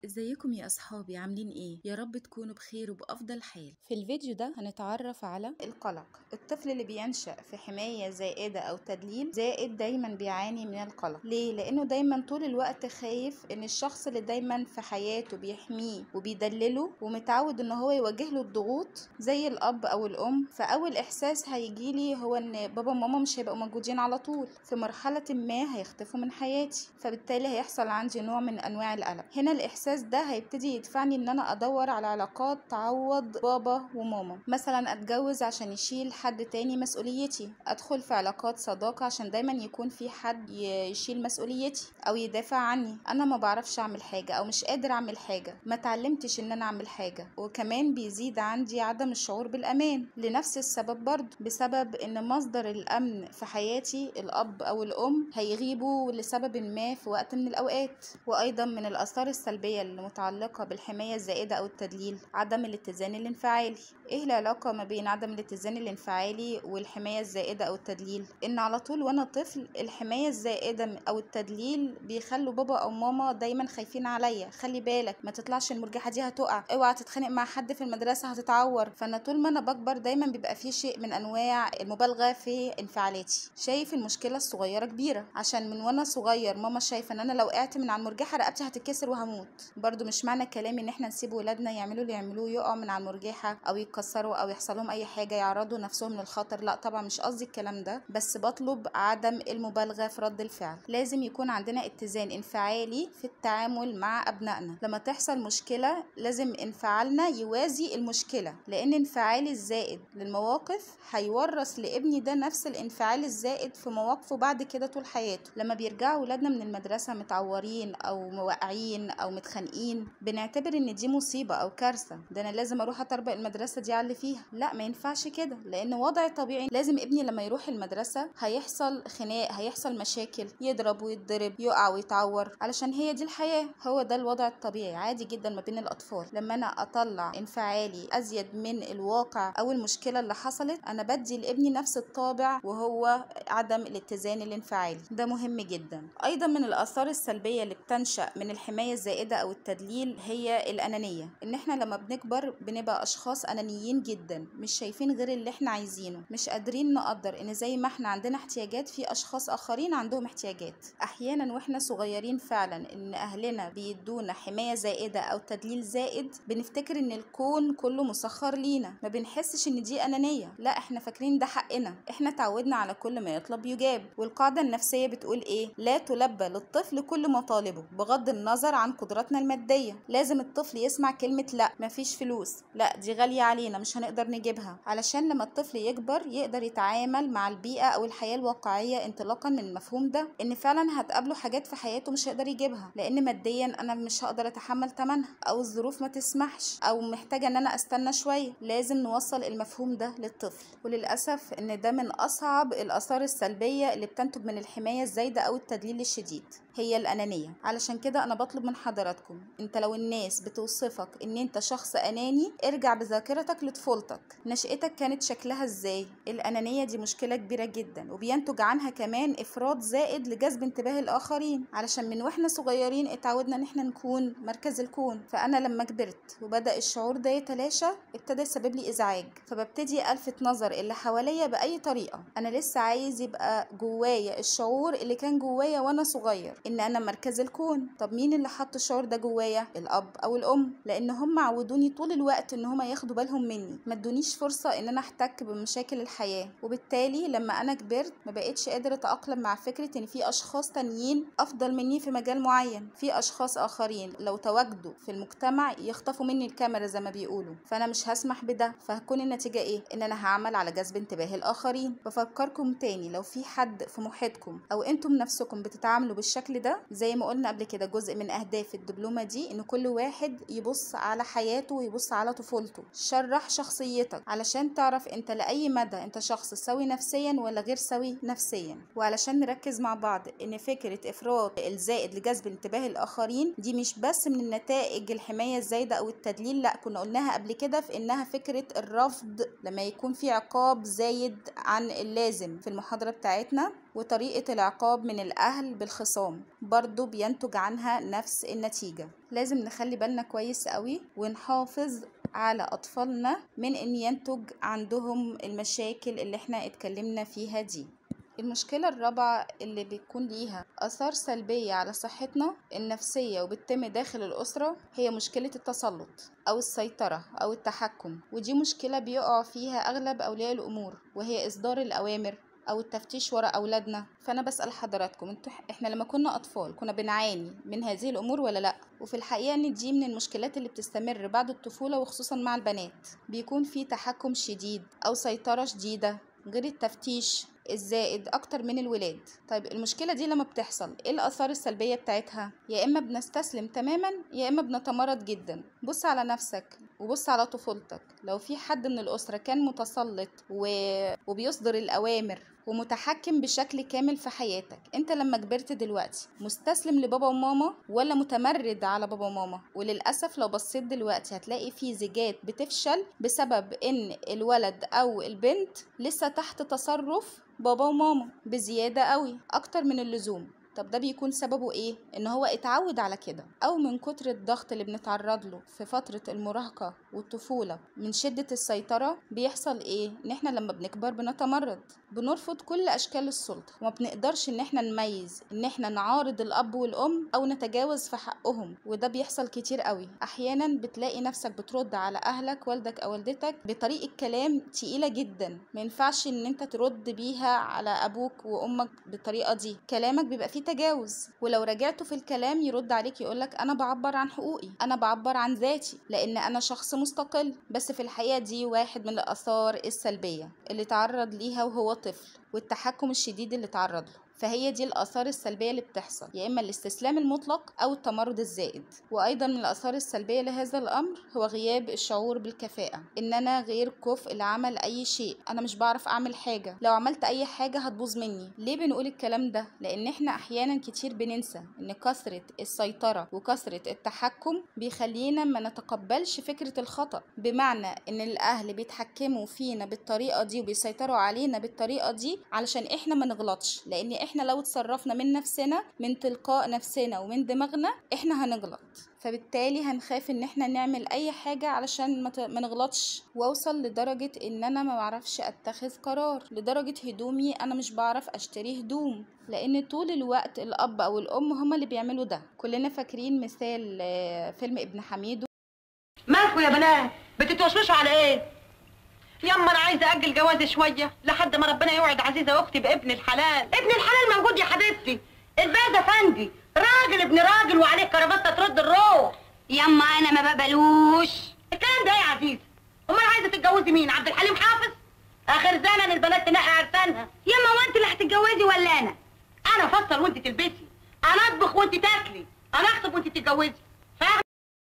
ازيكم يا اصحابي عاملين ايه يا رب تكونوا بخير وبافضل حال في الفيديو ده هنتعرف على القلق الطفل اللي بينشأ في حماية زائدة أو تدليل زائد دايما بيعاني من القلق ليه؟ لأنه دايما طول الوقت خايف إن الشخص اللي دايما في حياته بيحميه وبيدلله ومتعود إن هو يواجه له الضغوط زي الأب أو الأم فأول إحساس هيجيلي هو إن بابا وماما مش هيبقوا موجودين على طول في مرحلة ما هيختفوا من حياتي فبالتالي هيحصل عندي نوع من أنواع القلق هنا الإحساس ده هيبتدي يدفعني إن أنا أدور على علاقات تعوض بابا وماما مثلا اتجوز عشان يشيل حد تاني مسؤوليتي ادخل في علاقات صداقة عشان دايما يكون في حد يشيل مسؤوليتي او يدافع عني انا ما بعرفش اعمل حاجة او مش قادر اعمل حاجة ما تعلمتش ان انا اعمل حاجة وكمان بيزيد عندي عدم الشعور بالامان لنفس السبب برضه بسبب ان مصدر الامن في حياتي الاب او الام هيغيبوا لسبب ما في وقت من الاوقات وايضا من الاثار السلبية المتعلقة بالحماية الزائدة او التدليل عدم الاتزان الانفعالي ايه العلاقة ما بين عدم الاتزان الانفعالي والحماية الزائدة او التدليل ان على طول وانا طفل الحماية الزائدة او التدليل بيخلوا بابا او ماما دايما خايفين عليا خلي بالك ما تطلعش المرجحة دي هتقع اوعى تتخانق مع حد في المدرسة هتتعور فانا طول ما انا بكبر دايما بيبقى في شيء من انواع المبالغة في انفعالاتي شايف المشكلة الصغيرة كبيرة عشان من وانا صغير ماما شايفة ان انا لو وقعت من على المرجحة رقبتي هتتكسر وهموت برضو مش معنى كلامي ان احنا نسيب ولادنا يعملوا اللي يعملوه يقعوا من على المرجحة او يتكسروا او يحصل لهم اي حاجه يعرضوا نفسهم للخطر لا طبعا مش قصدي الكلام ده بس بطلب عدم المبالغه في رد الفعل لازم يكون عندنا اتزان انفعالي في التعامل مع ابنائنا لما تحصل مشكله لازم انفعالنا يوازي المشكله لان انفعالي الزائد للمواقف هيورث لابني ده نفس الانفعال الزائد في مواقفه بعد كده طول حياته لما بيرجعوا ولادنا من المدرسه متعورين او موقعين او متخانقين بنعتبر ان دي مصيبه او كارثه ده انا لازم اروح اطربق المدرسه دي على اللي فيها لا ما ينفعش كده لان وضع طبيعي لازم ابني لما يروح المدرسه هيحصل خناق هيحصل مشاكل يضرب ويتضرب يقع ويتعور علشان هي دي الحياه هو ده الوضع الطبيعي عادي جدا ما بين الاطفال لما انا اطلع انفعالي ازيد من الواقع او المشكله اللي حصلت انا بدي لابني نفس الطابع وهو عدم الاتزان الانفعالي ده مهم جدا ايضا من الاثار السلبيه اللي بتنشا من الحمايه الزائده او التدليل هي الانانيه ان احنا لما بنكبر بنبقى اشخاص انانيين جدا مش شايفين غير اللي احنا عايزينه مش قادرين نقدر ان زي ما احنا عندنا احتياجات في اشخاص اخرين عندهم احتياجات احيانا واحنا صغيرين فعلا ان اهلنا بيدونا حمايه زائده او تدليل زائد بنفتكر ان الكون كله مسخر لينا ما بنحسش ان دي انانيه لا احنا فاكرين ده حقنا احنا تعودنا على كل ما يطلب يجاب والقاعده النفسيه بتقول ايه لا تلبى للطفل كل مطالبه بغض النظر عن قدراتنا الماديه لازم الطفل يسمع كلمه لا مفيش فلوس لا دي غاليه علينا مش هنقدر نجيبها علشان لما الطفل يكبر يقدر يتعامل مع البيئة أو الحياة الواقعية انطلاقا من المفهوم ده إن فعلا هتقابله حاجات في حياته مش هيقدر يجيبها لأن ماديا أنا مش هقدر أتحمل تمنها أو الظروف ما تسمحش أو محتاجة إن أنا أستنى شوية لازم نوصل المفهوم ده للطفل وللأسف إن ده من أصعب الآثار السلبية اللي بتنتج من الحماية الزايدة أو التدليل الشديد هي الأنانية علشان كده أنا بطلب من حضراتكم أنت لو الناس بتوصفك إن أنت شخص أناني ارجع بذاكرتك لطفولتك نشأتك كانت شكلها إزاي الأنانية دي مشكلة كبيرة جدا وبينتج عنها كمان إفراط زائد لجذب انتباه الآخرين علشان من وإحنا صغيرين اتعودنا إن إحنا نكون مركز الكون فأنا لما كبرت وبدأ الشعور ده يتلاشى ابتدى يسبب لي إزعاج فببتدي ألفت نظر اللي حواليا بأي طريقة أنا لسه عايز يبقى جوايا الشعور اللي كان جوايا وأنا صغير ان انا مركز الكون طب مين اللي حط الشعور ده جوايا الاب او الام لان هم عودوني طول الوقت ان هم ياخدوا بالهم مني ما ادونيش فرصه ان انا احتك بمشاكل الحياه وبالتالي لما انا كبرت ما بقتش قادره اتاقلم مع فكره ان في اشخاص تانيين افضل مني في مجال معين في اشخاص اخرين لو تواجدوا في المجتمع يخطفوا مني الكاميرا زي ما بيقولوا فانا مش هسمح بده فهتكون النتيجه ايه ان انا هعمل على جذب انتباه الاخرين بفكركم تاني لو في حد في محيطكم او انتم نفسكم بتتعاملوا بالشكل ده زي ما قلنا قبل كده جزء من اهداف الدبلومه دي ان كل واحد يبص على حياته ويبص على طفولته شرح شخصيتك علشان تعرف انت لاي مدى انت شخص سوي نفسيا ولا غير سوي نفسيا وعلشان نركز مع بعض ان فكره افراط الزائد لجذب انتباه الاخرين دي مش بس من النتائج الحمايه الزايده او التدليل لا كنا قلناها قبل كده في انها فكره الرفض لما يكون في عقاب زايد عن اللازم في المحاضره بتاعتنا وطريقة العقاب من الأهل بالخصام برضو بينتج عنها نفس النتيجة لازم نخلي بالنا كويس قوي ونحافظ على أطفالنا من أن ينتج عندهم المشاكل اللي احنا اتكلمنا فيها دي المشكلة الرابعة اللي بيكون ليها آثار سلبية على صحتنا النفسية وبتتم داخل الأسرة هي مشكلة التسلط أو السيطرة أو التحكم ودي مشكلة بيقع فيها أغلب أولياء الأمور وهي إصدار الأوامر او التفتيش ورا اولادنا فانا بسال حضراتكم انتوا احنا لما كنا اطفال كنا بنعاني من هذه الامور ولا لا وفي الحقيقه ان دي من المشكلات اللي بتستمر بعد الطفوله وخصوصا مع البنات بيكون في تحكم شديد او سيطره شديده غير التفتيش الزائد اكتر من الولاد طيب المشكله دي لما بتحصل ايه الاثار السلبيه بتاعتها يا اما بنستسلم تماما يا اما بنتمرد جدا بص على نفسك وبص على طفولتك لو في حد من الاسره كان متسلط و... وبيصدر الاوامر ومتحكم بشكل كامل في حياتك انت لما كبرت دلوقتي مستسلم لبابا وماما ولا متمرد على بابا وماما وللاسف لو بصيت دلوقتي هتلاقي في زيجات بتفشل بسبب ان الولد او البنت لسه تحت تصرف بابا وماما بزياده قوي اكتر من اللزوم طب ده بيكون سببه ايه ان هو اتعود على كده او من كتر الضغط اللي بنتعرض له في فتره المراهقه والطفوله من شده السيطره بيحصل ايه ان احنا لما بنكبر بنتمرد بنرفض كل اشكال السلطه وما بنقدرش ان احنا نميز ان احنا نعارض الاب والام او نتجاوز في حقهم وده بيحصل كتير قوي احيانا بتلاقي نفسك بترد على اهلك والدك او والدتك بطريقه كلام تقيله جدا ما ينفعش ان انت ترد بيها على ابوك وامك بالطريقه دي كلامك بيبقى فيه تجاوز ولو رجعته في الكلام يرد عليك يقولك انا بعبر عن حقوقي انا بعبر عن ذاتي لان انا شخص مستقل بس في الحقيقه دي واحد من الاثار السلبيه اللي تعرض ليها وهو طفل والتحكم الشديد اللي تعرض له فهي دي الآثار السلبية اللي بتحصل يا إما الاستسلام المطلق أو التمرد الزائد وأيضا من الآثار السلبية لهذا الأمر هو غياب الشعور بالكفاءة إن أنا غير كفء لعمل أي شيء أنا مش بعرف أعمل حاجة لو عملت أي حاجة هتبوظ مني ليه بنقول الكلام ده لأن إحنا أحيانا كتير بننسى إن كثرة السيطرة وكثرة التحكم بيخلينا ما نتقبلش فكرة الخطأ بمعنى إن الأهل بيتحكموا فينا بالطريقة دي وبيسيطروا علينا بالطريقة دي علشان إحنا ما نغلطش لأن احنا لو اتصرفنا من نفسنا من تلقاء نفسنا ومن دماغنا احنا هنغلط فبالتالي هنخاف ان احنا نعمل اي حاجة علشان ما نغلطش واوصل لدرجة ان انا ما بعرفش اتخذ قرار لدرجة هدومي انا مش بعرف اشتري هدوم لان طول الوقت الاب او الام هما اللي بيعملوا ده كلنا فاكرين مثال فيلم ابن حميد مالكوا يا بنات بتتوشوشوا على ايه يما انا عايزه اجل جوازي شويه لحد ما ربنا يوعد عزيزه اختي بابن الحلال ابن الحلال موجود يا حبيبتي الباز افندي راجل ابن راجل وعليه كرافته ترد الروح يما انا ما بقبلوش الكلام ده يا عزيزه امال عايزه تتجوزي مين عبد الحليم حافظ اخر زمن البنات تنقي عرسانها يما وانت اللي هتتجوزي ولا انا انا افصل وانت تلبسي انا اطبخ وانت تاكلي انا اخطب وانت تتجوزي فاهم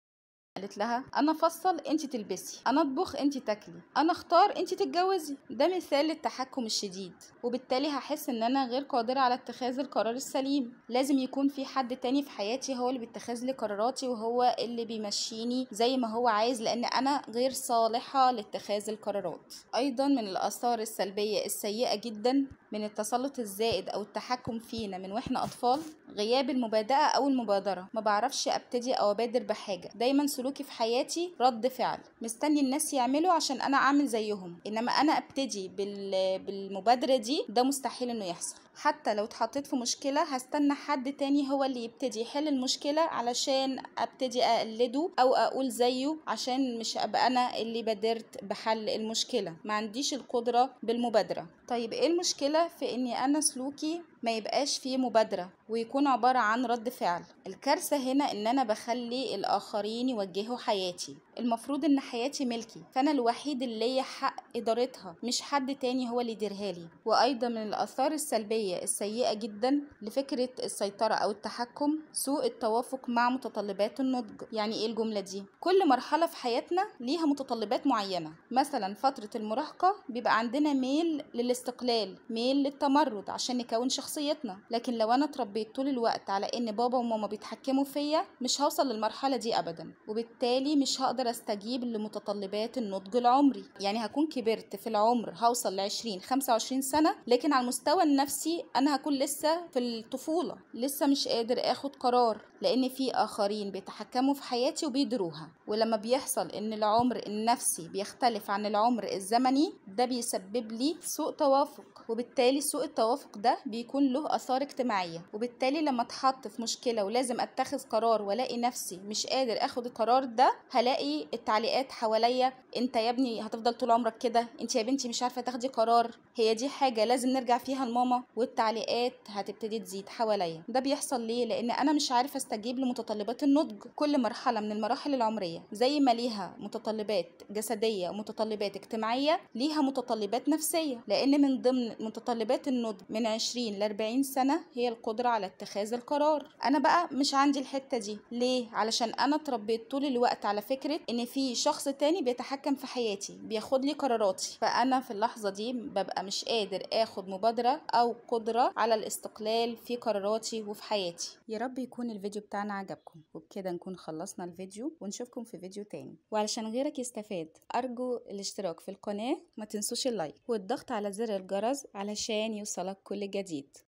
قالت لها انا افصل انت تلبسي انا اطبخ انت تاكلي انا اختار انت تتجوزي ده مثال للتحكم الشديد وبالتالي هحس ان انا غير قادره على اتخاذ القرار السليم لازم يكون في حد تاني في حياتي هو اللي بيتخذ لي قراراتي وهو اللي بيمشيني زي ما هو عايز لان انا غير صالحه لاتخاذ القرارات ايضا من الاثار السلبيه السيئه جدا من التسلط الزائد او التحكم فينا من واحنا اطفال غياب المبادئه او المبادره ما بعرفش ابتدي او ابادر بحاجه دايما سلوكي في حياتي رد فعل مستني الناس يعملوا عشان انا اعمل زيهم انما انا ابتدي بال... بالمبادره دي ده مستحيل انه يحصل حتى لو اتحطيت في مشكلة هستنى حد تاني هو اللي يبتدي يحل المشكلة علشان ابتدي اقلده او اقول زيه عشان مش ابقى انا اللي بادرت بحل المشكلة ما عنديش القدرة بالمبادرة طيب ايه المشكلة في اني انا سلوكي ما يبقاش فيه مبادرة ويكون عبارة عن رد فعل الكارثة هنا ان انا بخلي الاخرين يوجهوا حياتي المفروض ان حياتي ملكي فانا الوحيد اللي ليا حق ادارتها مش حد تاني هو اللي يديرها لي وايضا من الاثار السلبية السيئة جدا لفكرة السيطرة او التحكم سوء التوافق مع متطلبات النضج يعني ايه الجملة دي كل مرحلة في حياتنا ليها متطلبات معينة مثلا فترة المراهقة بيبقى عندنا ميل للاستقلال ميل للتمرد عشان نكون شخصيتنا لكن لو انا اتربيت طول الوقت على ان بابا وماما بيتحكموا فيا مش هوصل للمرحلة دي ابدا وبالتالي مش هقدر استجيب لمتطلبات النضج العمري يعني هكون كبرت في العمر هوصل ل 20 25 سنة لكن على المستوى النفسي دلوقتي انا هكون لسه في الطفوله لسه مش قادر اخد قرار لان في اخرين بيتحكموا في حياتي وبيدروها ولما بيحصل ان العمر النفسي بيختلف عن العمر الزمني ده بيسبب لي سوء توافق وبالتالي سوء التوافق ده بيكون له اثار اجتماعيه وبالتالي لما اتحط في مشكله ولازم اتخذ قرار والاقي نفسي مش قادر اخد القرار ده هلاقي التعليقات حواليا انت يا ابني هتفضل طول عمرك كده انت يا بنتي مش عارفه تاخدي قرار هي دي حاجه لازم نرجع فيها لماما والتعليقات هتبتدي تزيد حواليا ده بيحصل ليه لان انا مش عارفه استجيب لمتطلبات النضج كل مرحله من المراحل العمريه زي ما ليها متطلبات جسديه ومتطلبات اجتماعيه ليها متطلبات نفسيه لان من ضمن متطلبات النضج من 20 ل 40 سنه هي القدره على اتخاذ القرار انا بقى مش عندي الحته دي ليه علشان انا اتربيت طول الوقت على فكره ان في شخص تاني بيتحكم في حياتي بياخد لي قراراتي فانا في اللحظه دي ببقى مش قادر اخد مبادره او قدره على الاستقلال في قراراتي وفي حياتي يا رب يكون الفيديو بتاعنا عجبكم وبكده نكون خلصنا الفيديو ونشوفكم في فيديو تاني وعلشان غيرك يستفاد ارجو الاشتراك في القناه ما تنسوش اللايك والضغط على زر الجرس علشان يوصلك كل جديد